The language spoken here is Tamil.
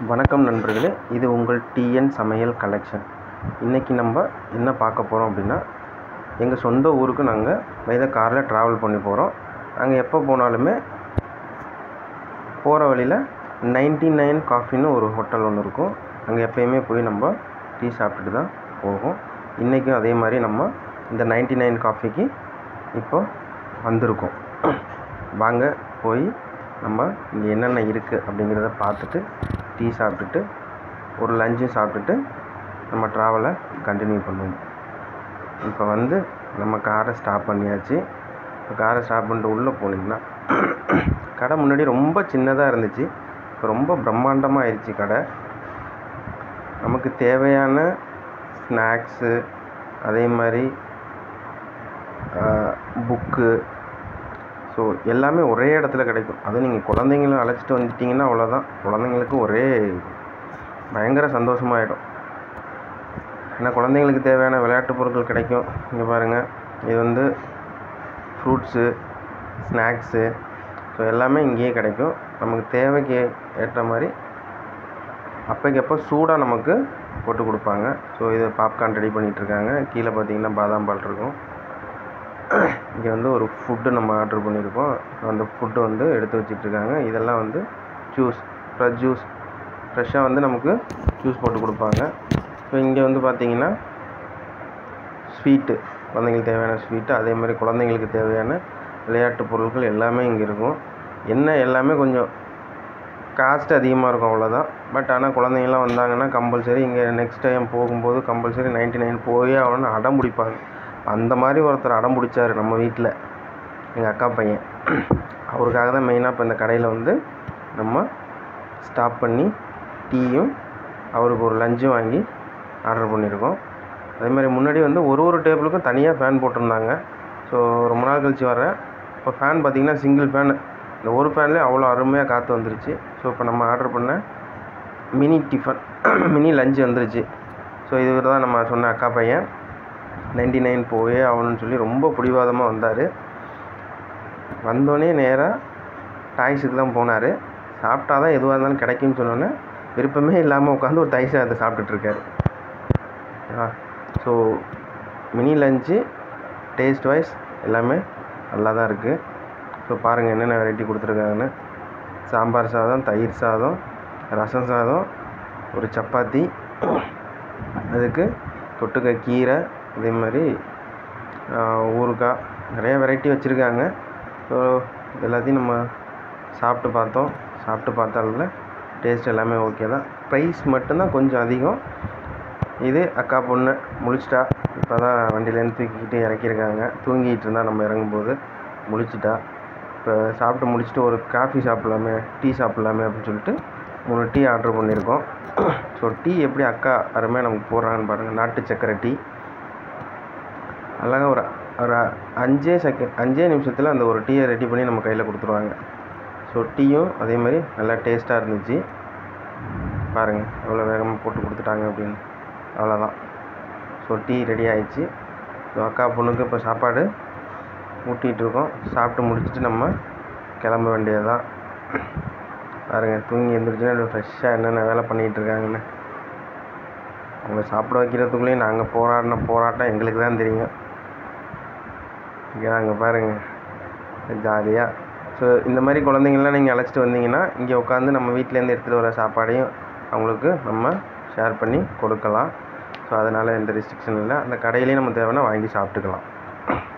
வணக்கம் நண்பர்களே இது உங்கள் டிஎன் சமையல் கலெக்ஷன் இன்றைக்கி நம்ம என்ன பார்க்க போகிறோம் அப்படின்னா எங்கள் சொந்த ஊருக்கு நாங்கள் வைத காரில் ட்ராவல் பண்ணி போகிறோம் நாங்கள் எப்போ போனாலுமே போகிற வழியில் நைன்டி நைன் காஃபின்னு ஒரு ஹோட்டல் ஒன்று இருக்கும் அங்கே எப்பயுமே போய் நம்ம டீ சாப்பிட்டுட்டு தான் போவோம் இன்றைக்கும் அதே மாதிரி நம்ம இந்த நைன்டி நைன் காஃபிக்கு இப்போ வந்திருக்கோம் வாங்க போய் நம்ம இங்கே என்னென்ன இருக்குது அப்படிங்கிறத பார்த்துட்டு டீ சாப்பிட்டுட்டு ஒரு லஞ்சும் சாப்பிட்டுட்டு நம்ம ட்ராவலை கண்டினியூ பண்ணுவோம் இப்போ வந்து நம்ம காரை ஸ்டாப் பண்ணியாச்சு இப்போ காரை ஸ்டாப் பண்ணிட்டு உள்ளே போனீங்கன்னா கடை முன்னாடி ரொம்ப சின்னதாக இருந்துச்சு இப்போ ரொம்ப பிரம்மாண்டமாக ஆயிடுச்சு கடை நமக்கு தேவையான ஸ்நாக்ஸு அதே மாதிரி புக்கு ஸோ எல்லாமே ஒரே இடத்துல கிடைக்கும் அதுவும் நீங்கள் குழந்தைங்கள அழைச்சிட்டு வந்துட்டிங்கன்னா அவ்வளோதான் குழந்தைங்களுக்கு ஒரே பயங்கர சந்தோஷமாயிடும் ஏன்னா குழந்தைங்களுக்கு தேவையான விளையாட்டு பொருட்கள் கிடைக்கும் இங்கே பாருங்கள் இது வந்து ஃப்ரூட்ஸு ஸ்நாக்ஸு ஸோ எல்லாமே இங்கேயே கிடைக்கும் நமக்கு தேவைக்கு ஏற்ற மாதிரி அப்போக்கப்போ சூடாக நமக்கு போட்டு கொடுப்பாங்க ஸோ இது பாப்கார்ன் ரெடி பண்ணிகிட்ருக்காங்க கீழே பார்த்தீங்கன்னா பாதாம் பால் இருக்கும் இங்கே வந்து ஒரு ஃபுட்டு நம்ம ஆர்டர் பண்ணியிருக்கோம் அந்த ஃபுட்டு வந்து எடுத்து வச்சிட்ருக்காங்க இதெல்லாம் வந்து ஜூஸ் ஃப்ரெஷ் ஜூஸ் ஃப்ரெஷ்ஷாக வந்து நமக்கு ஜூஸ் போட்டு கொடுப்பாங்க ஸோ இங்கே வந்து பார்த்தீங்கன்னா ஸ்வீட்டு குழந்தைங்களுக்கு தேவையான ஸ்வீட்டு அதே மாதிரி குழந்தைங்களுக்கு தேவையான விளையாட்டு பொருட்கள் எல்லாமே இங்கே இருக்கும் என்ன எல்லாமே கொஞ்சம் காஸ்ட் அதிகமாக இருக்கும் அவ்வளோதான் பட் ஆனால் குழந்தைங்களாம் வந்தாங்கன்னா கம்பல்சரி இங்கே நெக்ஸ்ட் டைம் போகும்போது கம்பல்சரி நைன்ட்டி நைன் போயே ஆகணும்னு அடம் பிடிப்பாங்க அந்த மாதிரி ஒருத்தர் அடம் பிடிச்சாரு நம்ம வீட்டில் எங்கள் அக்கா பையன் அவருக்காக தான் மெயினாக இப்போ இந்த கடையில் வந்து நம்ம ஸ்டாப் பண்ணி டீயும் அவருக்கு ஒரு லஞ்சும் வாங்கி ஆர்டர் பண்ணியிருக்கோம் அதே மாதிரி முன்னாடி வந்து ஒரு ஒரு டேபிளுக்கும் தனியாக ஃபேன் போட்டிருந்தாங்க ஸோ ரொம்ப நாள் கழிச்சு வரேன் இப்போ ஃபேன் பார்த்திங்கன்னா சிங்கிள் ஃபேன் இந்த ஒரு ஃபேன்லேயே அவ்வளோ அருமையாக காற்று வந்துருச்சு ஸோ இப்போ நம்ம ஆர்டர் பண்ண மினி டிஃபன் மினி லஞ்சு வந்துருச்சு ஸோ இது தான் நம்ம சொன்ன அக்கா பையன் நைன்டி நைன் போயே ஆகணும்னு சொல்லி ரொம்ப பிடிவாதமாக வந்தார் வந்தோடனே நேராக டாய்ஸுக்கு தான் போனார் சாப்பிட்டா தான் எதுவாக இருந்தாலும் கிடைக்கும்னு சொன்னோன்னே விருப்பமே இல்லாமல் உட்காந்து ஒரு டாய்ஸை அதை சாப்பிட்டுட்ருக்காரு ஆ so mini lunch taste wise எல்லாமே நல்லா தான் இருக்குது ஸோ பாருங்கள் என்னென்ன வெரைட்டி கொடுத்துருக்காங்கன்னு சாம்பார் சாதம் தயிர் சாதம் ரசம் சாதம் ஒரு சப்பாத்தி அதுக்கு தொட்டுக்க கீரை அதே மாதிரி ஊறுகாய் நிறைய வெரைட்டி வச்சுருக்காங்க ஸோ எல்லாத்தையும் நம்ம சாப்பிட்டு பார்த்தோம் சாப்பிட்டு பார்த்தால டேஸ்ட் எல்லாமே ஓகே தான் ப்ரைஸ் மட்டும்தான் கொஞ்சம் அதிகம் இது அக்கா பொண்ணு முழிச்சிட்டா இப்போ தான் வண்டியிலேருந்து தூக்கிக்கிட்டு இறக்கியிருக்காங்க தூங்கிட்டு இருந்தால் நம்ம இறங்கும்போது முழிச்சிட்டா இப்போ சாப்பிட்டு முடிச்சுட்டு ஒரு காஃபி சாப்பிட்லாமே டீ சாப்பிட்லாமே அப்படின்னு சொல்லிட்டு மூணு டீ ஆர்டர் பண்ணியிருக்கோம் ஸோ டீ எப்படி அக்கா அருமையாக நமக்கு போடுறாங்கன்னு பாருங்கள் நாட்டு சக்கரை டீ அழகாக ஒரு ஒரு அஞ்சே செகண்ட் அஞ்சே நிமிஷத்தில் அந்த ஒரு டீயை ரெடி பண்ணி நம்ம கையில் கொடுத்துருவாங்க ஸோ டீயும் அதே மாதிரி நல்லா டேஸ்ட்டாக இருந்துச்சு பாருங்கள் எவ்வளோ வேகமாக போட்டு கொடுத்துட்டாங்க அப்படின்னு அவ்வளோதான் ஸோ டீ ரெடி ஆயிடுச்சு ஸோ அக்கா பொண்ணுக்கு இப்போ சாப்பாடு ஊட்டிகிட்ருக்கோம் சாப்பிட்டு முடிச்சுட்டு நம்ம கிளம்ப வேண்டியது தான் பாருங்கள் தூங்கி எழுந்திரிச்சுன்னா ஃப்ரெஷ்ஷாக என்னென்ன வேலை பண்ணிகிட்ருக்காங்கன்னு அவங்க சாப்பிட வைக்கிறதுக்குள்ளேயும் நாங்கள் போராடின போராட்டம் எங்களுக்கு தான் தெரியும் இங்கே அங்கே பாருங்கள் ஜாலியாக ஸோ இந்த மாதிரி குழந்தைங்கள்லாம் நீங்கள் அழைச்சிட்டு வந்தீங்கன்னா இங்கே உட்காந்து நம்ம வீட்டிலேருந்து எடுத்துகிட்டு வர சாப்பாடையும் அவங்களுக்கு நம்ம ஷேர் பண்ணி கொடுக்கலாம் ஸோ அதனால் எந்த ரெஸ்ட்ரிக்ஷன் இல்லை அந்த கடையிலையும் நம்ம தேவைன்னா வாங்கி சாப்பிட்டுக்கலாம்